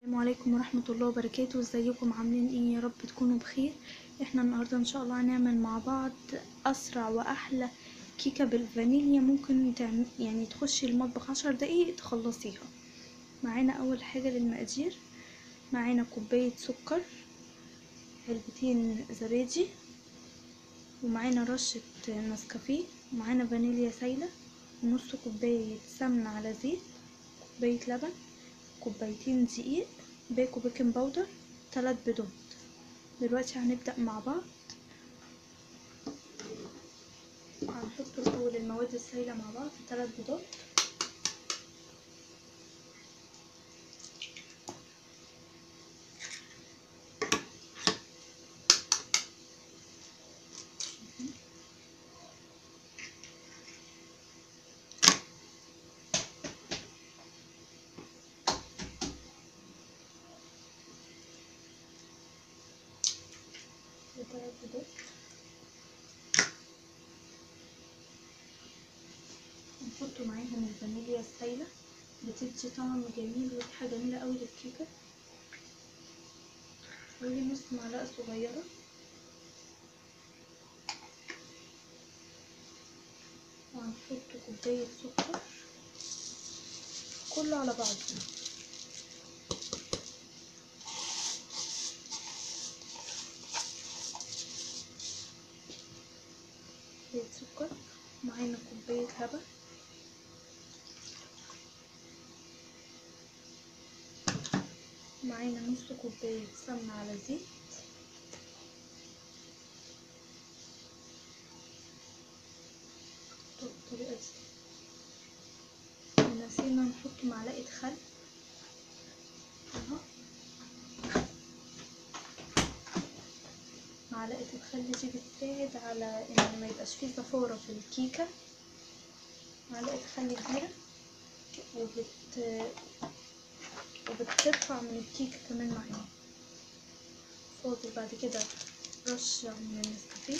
السلام عليكم ورحمة الله وبركاته ازيكم عاملين ايه يا رب تكونوا بخير احنا النهاردة ان شاء الله هنعمل مع بعض اسرع واحلى كيكة بالفانيليا ممكن تعمل يعني تخشي المطبخ عشر دقايق تخلصيها معانا اول حاجة للمقادير معانا كوباية سكر علبتين زبادي ومعانا رشة نسكافيه ومعانا فانيليا سايلة ونص كوباية سمنة على زيت كوباية لبن كوبايتين دقيق باكو بيكنج باودر ثلاث بيضات دلوقتي هنبدأ مع بعض هنحط الأول المواد السائلة مع بعض ثلاث بيضات وثلاث بيضات نحط معاهم الفانيليا السايلة بتدي طعم جميل وريحة جميلة قوي للكيكة حوالي نص معلقة صغيرة وهنحط كوباية سكر كله على بعضه كوباية سكر معانا كوباية لبن معانا نص كوباية سمنة على زيت بالطريقة دي ونسينا نحط معلقة خل اهو معلقة الخل دي بتساعد على ان ما يبقاش فيه زفارة في الكيكة معلقة خل كبيرة وبت وبترفع من الكيكة كمان معانا فاضل بعد كده رشة من النسكافيه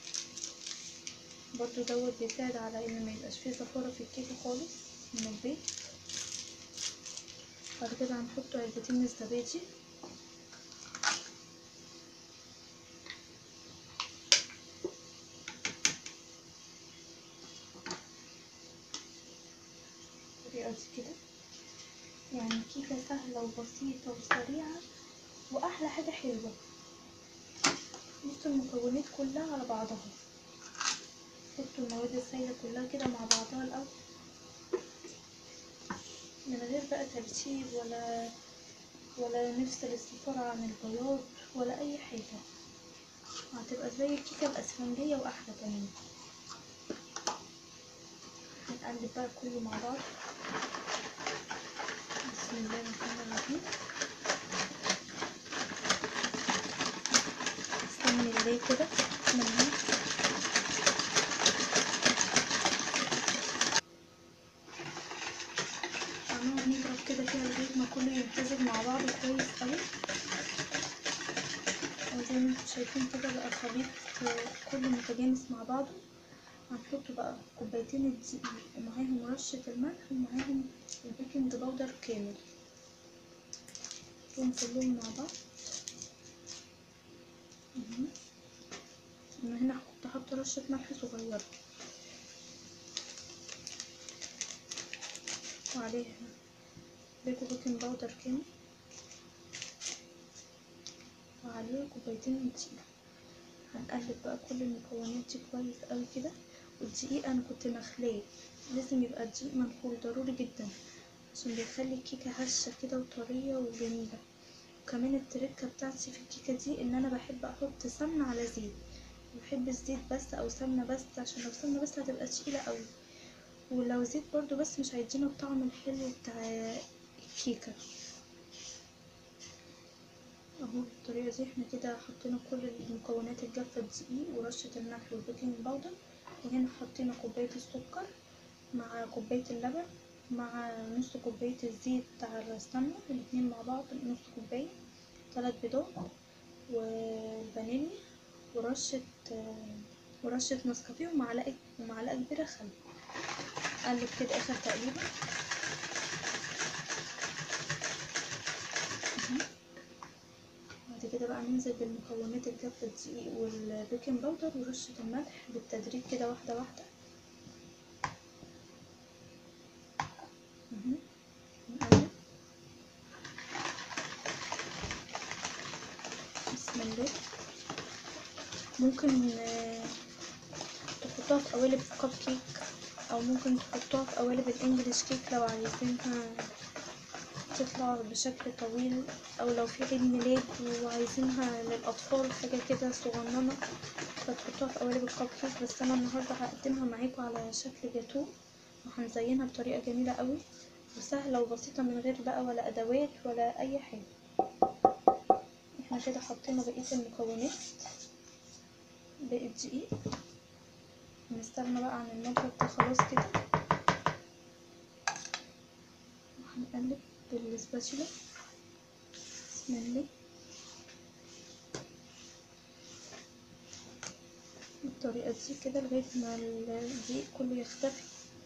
برضو دوت بيساعد على ان ما يبقاش فيه زفارة في الكيكة خالص من البيت بعد كده هنحط علبتين من الزبادي بالطريقة دي كده يعني كيكة سهلة وبسيطة وسريعة وأحلى حاجة حلوة بصوا المكونات كلها على بعضها حطوا المواد السائلة كلها كده مع بعضها الأول من غير بقى ترتيب ولا ولا نفصل الصفار عن البياض ولا أي حاجة هتبقى زي الكيكة الأسفنجية وأحلى كمان هنقلب بقى كله مع بعض بسم الله الرحمن الرحيم بسم الله كده بسم الله هنقعد نضرب كده فيها لغاية ما كله يمتزج مع بعض كويس أوي وزي ما انتم شايفين كده بقى الخليط كله متجانس مع بعضه هنحط بقى كوبايتين الدقيق ومعاهم رشة الملح ومعاهم البيكنج باودر كامل نحطهم كلهم مع بعض انا هنا كنت حاطة رشة ملح صغيرة وعليها باكو بيكنج باودر كامل وعليه كوبايتين الدقيق هنقلب بقى كل المكونات دي كويس قوي كده والدقيق انا كنت مخلاه لازم يبقى الدقيق منخول ضروري جدا عشان بيخلي الكيكه هشه كده وطريه وجميله وكمان التركه بتاعتي في الكيكه دي ان انا بحب احط سمنه على زيت بحب الزيت بس او سمنه بس عشان لو سمنه بس هتبقى تقيله قوي ولو زيت برضو بس مش هيدينا الطعم الحلو بتاع الكيكه اهو بالطريقه دي احنا كده حطينا كل المكونات الجافه الدقيق ورشه الملح والبيكنج باودر وهنا حطينا كوبايه السكر مع كوبايه اللبن مع نص كوبايه الزيت على السمنه الاتنين مع بعض نص كوبايه ثلاث بيضات والفانيليا ورشه ورشه نسكافيه ومعلقه ومعلقه كبيره خل قلب كده اخر تقليبه كده بقى ننزل بالمكونات الكبة الدقيق والبيكنج باودر ورشة الملح بالتدريج كده واحدة واحدة مهم. نقلب بسم الله ممكن آه، تحطوها في قوالب كب كيك او ممكن تحطوها في قوالب الانجليش كيك لو عايزينها تطلع بشكل طويل او لو في عيد ميلاد وعايزينها للاطفال حاجه كده صغننه فتحطوها في قوالب الكب كيك بس انا النهارده هقدمها معاكم على شكل جاتوه وهنزينها بطريقه جميله قوي وسهله وبسيطه من غير بقى ولا ادوات ولا اي حاجه احنا كده حطينا بقيه المكونات باقي الدقيق نستغنى بقى عن المضرب ده خلاص كده وهنقلب بالسباتشولا بسم الله بالطريقة دي كده لغاية ما الدقيق كله يختفي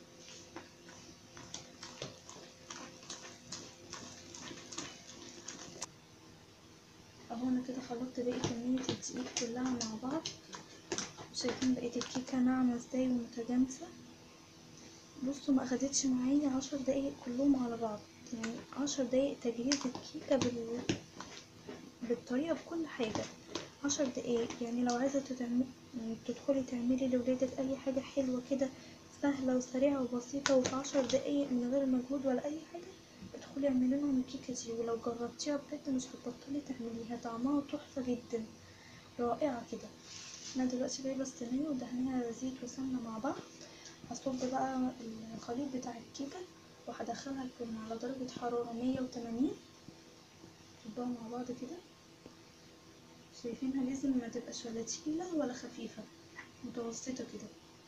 اهو انا كده خلطت باقي كمية الدقيق كلها مع بعض شايفين بقية الكيكة ناعمة ازاي ومتجانسة بصوا ما اخدتش معايا عشر دقايق كلهم على بعض يعني عشر دقايق تجهيز الكيكة بال... بالطريقة بكل حاجة عشر دقايق يعني لو عايزة تتعمل يعني تدخلي تعملي لولادك أي حاجة حلوة كده سهلة وسريعة وبسيطة وفي عشر دقايق من غير مجهود ولا أي حاجة ادخلي اعملي لهم الكيكة دي ولو جربتيها بجد مش هتبطلي تعمليها طعمها تحفة جدا رائعة كده انا دلوقتي جايبة الصينية ودهنيها زيت وسمنة مع بعض هصب بقى الخليط بتاع الكيكة وهدخلها الفرن على درجة حرارة مية وتمانين نحطها مع بعض كده شايفينها لازم ما تبقاش ولا تقيلة ولا خفيفة متوسطة كده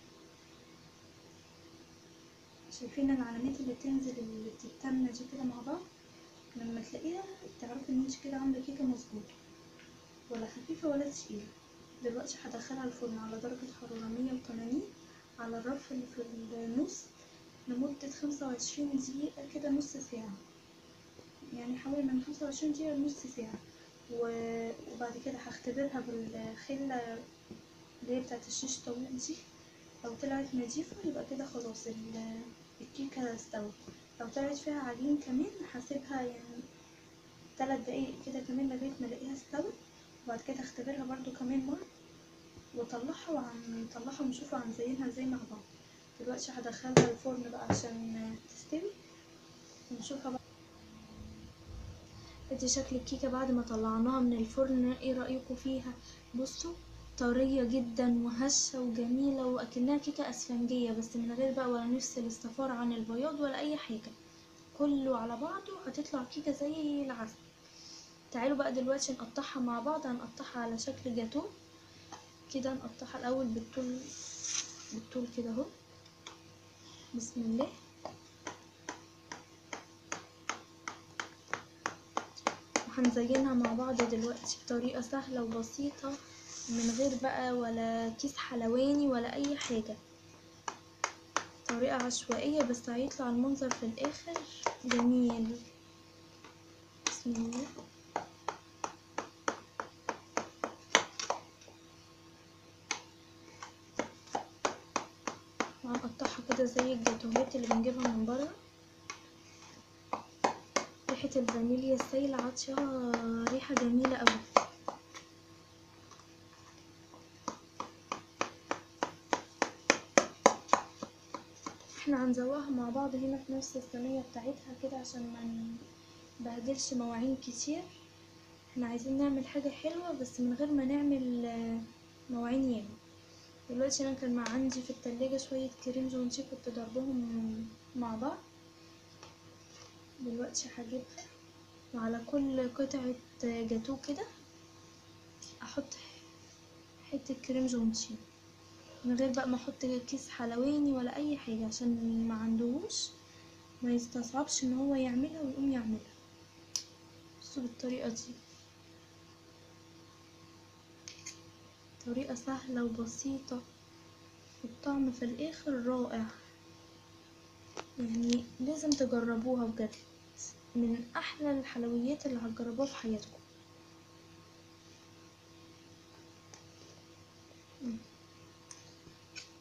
شايفين العلامات اللي بتنزل اللي بتتنى دي كده مع بعض لما تلاقيها تعرفي ان انت كده عاملة كيكة مظبوطة ولا خفيفة ولا تقيلة دلوقتي هدخلها الفرن على درجة حرارة مية وتمانين على الرف اللي في النص لمدة خمسة وعشرين دقيقة كده نص ساعة يعني حوالي من خمسة وعشرين دقيقة لنص ساعة و- وبعد كده هختبرها بالخلة اللي هي بتاعت الشيش طويل دي لو طلعت نضيفة يبقى كده خلاص ال- الكيكة استوت لو طلعت فيها عجين كمان هسيبها يعني تلات دقايق كده كمان لغاية ما الاقيها استوت وبعد كده اختبرها برضو كمان مرة واطلعها وهنطلعها ونشوف هنزينها ازاي مع بعض دلوقتي هدخلها الفرن بقى عشان تستوي ونشوفها بقى ادي شكل الكيكة بعد ما طلعناها من الفرن ايه رأيكم فيها بصوا طرية جدا وهشة وجميلة واكنها كيكة اسفنجية بس من غير بقى ولا نفس الاصفار عن البياض ولا اي حاجة كله على بعضه هتطلع كيكة زي العسل تعالوا بقى دلوقتي نقطعها مع بعض هنقطعها على شكل جاتوه كده نقطعها الاول بالطول بالطول كده اهو بسم الله وهنزينها مع بعض دلوقتي بطريقة سهلة وبسيطة من غير بقى ولا كيس حلواني ولا اي حاجة طريقة عشوائية بس هيطلع المنظر في الاخر جميل بسم الله وهنقطعها كده زي الجاتوهات اللي بنجيبها من بره ريحة الفانيليا السايلة عاطية ريحة جميلة اوي احنا هنزوقها مع بعض هنا في نفس الصينية بتاعتها كده عشان ما نبهدلش مواعين كتير احنا عايزين نعمل حاجة حلوة بس من غير ما نعمل آه، مواعين ياما دلوقتي انا كان مع عندي في التلاجة شوية كريم جونتي كنت ضربهم مع بعض دلوقتي هجيبها وعلى كل قطعة جاتوه كده احط حتة كريم جونتي من غير بقى ما احط كيس حلواني ولا اي حاجة عشان ما عندهوش ما يستصعبش ان هو يعملها ويقوم يعملها بصوا بالطريقة دي طريقة سهلة وبسيطة والطعم في الآخر رائع يعني لازم تجربوها بجد من أحلى الحلويات اللي هتجربوها في حياتكم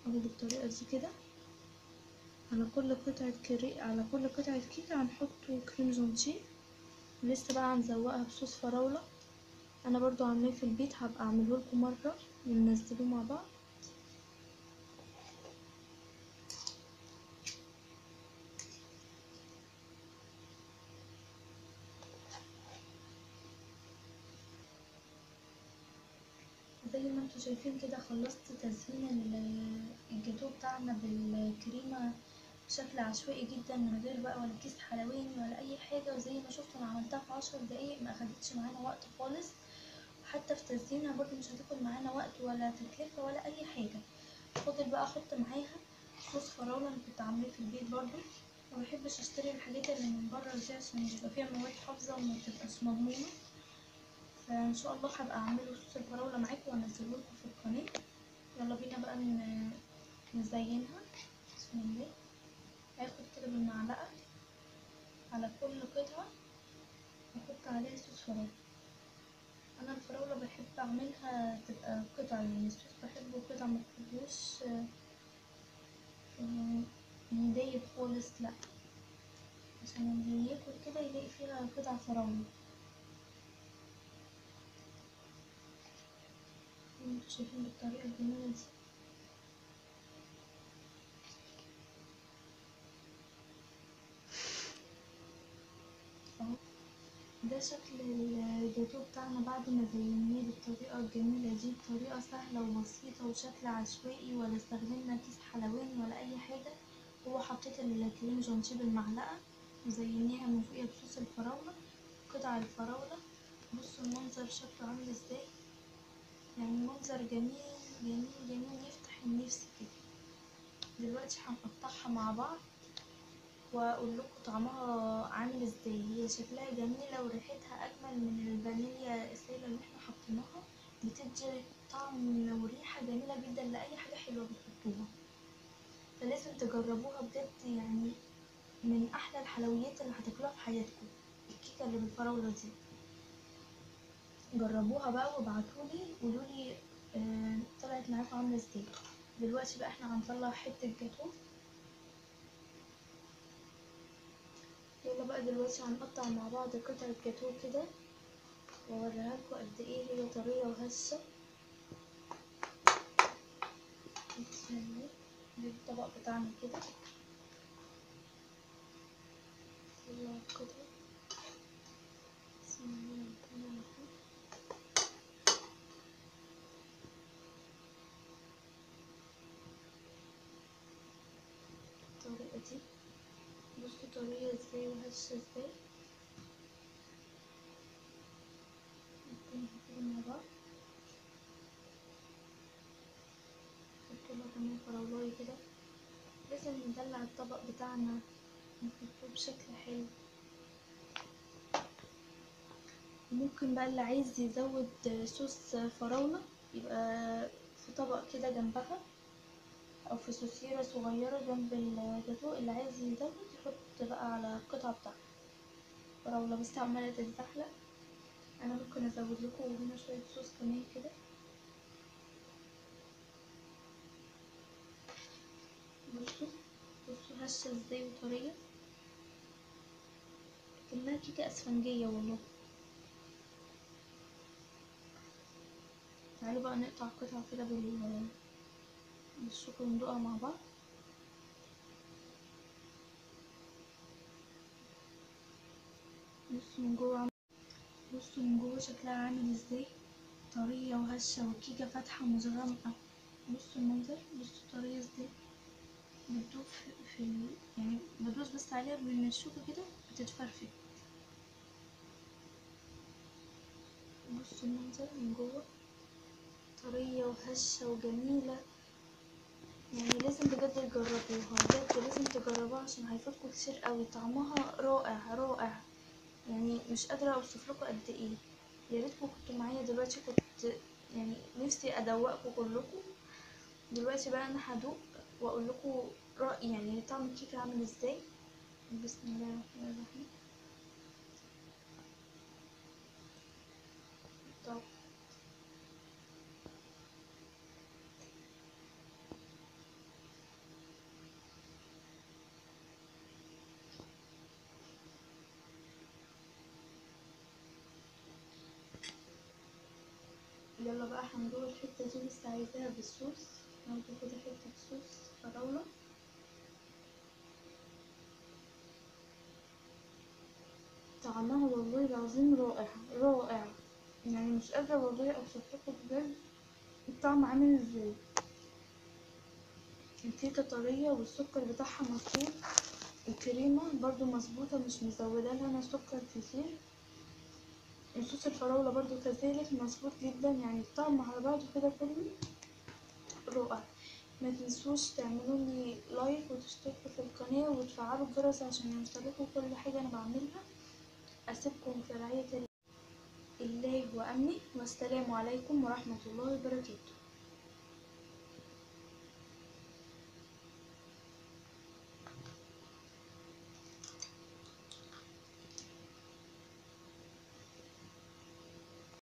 اهو بالطريقة دي كده على كل قطعة كري... على كل قطعة كيكة هنحط كريم جانتيه ولسه بقى هنزوقها بصوص فراولة انا برضو عاملاه في البيت هبقى اعمله لكم مرة وننزلوه مع بعض زي ما انتوا شايفين كده خلصت تزيين ال- الجاتوه بتاعنا بالكريمة بشكل عشوائي جدا من غير بقى ولا كيس حلواني ولا اي حاجة وزي ما شفتوا انا عملتها في عشر دقايق ما اخدتش معانا وقت خالص وحتى في تزيينها برضو مش هتاخد معانا وقت ولا تكلفة ولا اي حاجة فاضل بقى احط معاها صوص فراولة انا كنت عاملاه في البيت برضو ما بحبش اشتري الحاجات اللي من بره دي عشان بيبقى فيها مواد حافظة وما بتبقاش مضمونة فان شاء الله هبقى اعمله صوص الفراولة معاكم وانزله لكم في القناة يلا بينا بقى ن- نزينها بسم الله هاخد كده بالمعلقة على كل قطعة واحط عليها صوص فراولة انا الفراولة بحب اعملها تبقى قطع يعني الصوص بحبه قطع ما بحبوش آه، آه، مدايب خالص لا عشان اللي ياكل كده يلاقي فيها قطع فراولة انتوا شايفين بالطريقة الجميلة دي اهو ده شكل الجاتوه بتاعنا بعد ما زيناه بالطريقة الجميلة دي بطريقة سهلة وبسيطة وشكل عشوائي ولا استخدمنا كيس حلواني ولا أي حاجة هو حطيت الكريم جانتيه بالمعلقة وزيناها من فوقيها بصوص الفراولة قطع الفراولة بصوا المنظر شكله عامل ازاي يعني منظر جميل جميل جميل يفتح النفس كده دلوقتي هنقطعها مع بعض واقول لكم طعمها عامل ازاي هي شكلها جميله وريحتها اجمل من الفانيليا السائله اللي احنا حاطيناها بتدي طعم وريحه جميله جدا لاي حاجه حلوه بتحطوها فلازم تجربوها بجد يعني من احلى الحلويات اللي هتاكلوها في حياتكم الكيكه اللي بالفراوله دي جربوها بقى وابعتولي قولولي آه طلعت معاكم عامله ازاي دلوقتي بقى احنا هنطلع حته جاتوه يلا بقى دلوقتي هنقطع مع بعض قطعة جاتوه كده واوريها لكم قد ايه هي طرية وهشة بسم الله دي الطبق بتاعنا كده يلا القطعة بسم الله الرحمن الرحيم الطريقة دي بصوا طرية ازاي وهشة ازاي نحطهم كده مع بعض نحطلها كمان فراولاية كده لازم ندلع الطبق بتاعنا نحطه بشكل حلو ممكن بقى اللي عايز يزود صوص فراولة يبقى في طبق كده جنبها او في سوسيرة صغيرة جنب الجاتوه اللي عايز يزود يحط بقى على القطعة بتاعته فراولة بس عمالة تتزحلق انا ممكن ازود لكم هنا شوية صوص كمان كده بصوا بصوا هشة ازاي وطرية كأنها كيكة اسفنجية والله تعالوا بقى نقطع قطع كده بال بالشوكة وندوقها مع بعض بصوا من جوه عم- بصوا من جوه شكلها عامل ازاي طرية وهشة والكيكة فاتحة مش غامقة بصوا المنظر بصوا طرية ازاي بتدوب في, في ال... يعني بدوس بس عليها من الشوكة كده بتتفرفت بصوا المنظر من جوه طرية وهشة وجميلة يعني لازم بجد تجربوها بجد لازم تجربوها عشان هيفوتكوا كتير قوي طعمها رائع رائع يعني مش قادرة اوصف لكم قد ايه يا ريتكم كنتوا معايا دلوقتي كنت يعني نفسي ادوقكم كلكم دلوقتي بقى انا هدوق واقول لكم رأيي يعني طعم الكيكة عامل ازاي بسم الله الرحمن الرحيم طب يلا بقى هندوق الحتة دي لسه عايزاها بالصوص ناخد كده حتة صوص فراولة طعمها والله العظيم رائع رائع يعني مش قادرة والله اوصفلكوا بجد الطعم عامل ازاي الكيكة طرية والسكر بتاعها مظبوط الكريمة برضو مظبوطة مش مزودة لها انا سكر كتير صوص الفراولة برضو كذلك مظبوط جدا يعني الطعم على بعضه كده كله رائع ما تنسوش تعملوا لي لايك وتشتركوا في القناة وتفعلوا الجرس عشان يوصلكوا كل حاجة انا بعملها اسيبكم في رعاية الله وامنه والسلام عليكم ورحمة الله وبركاته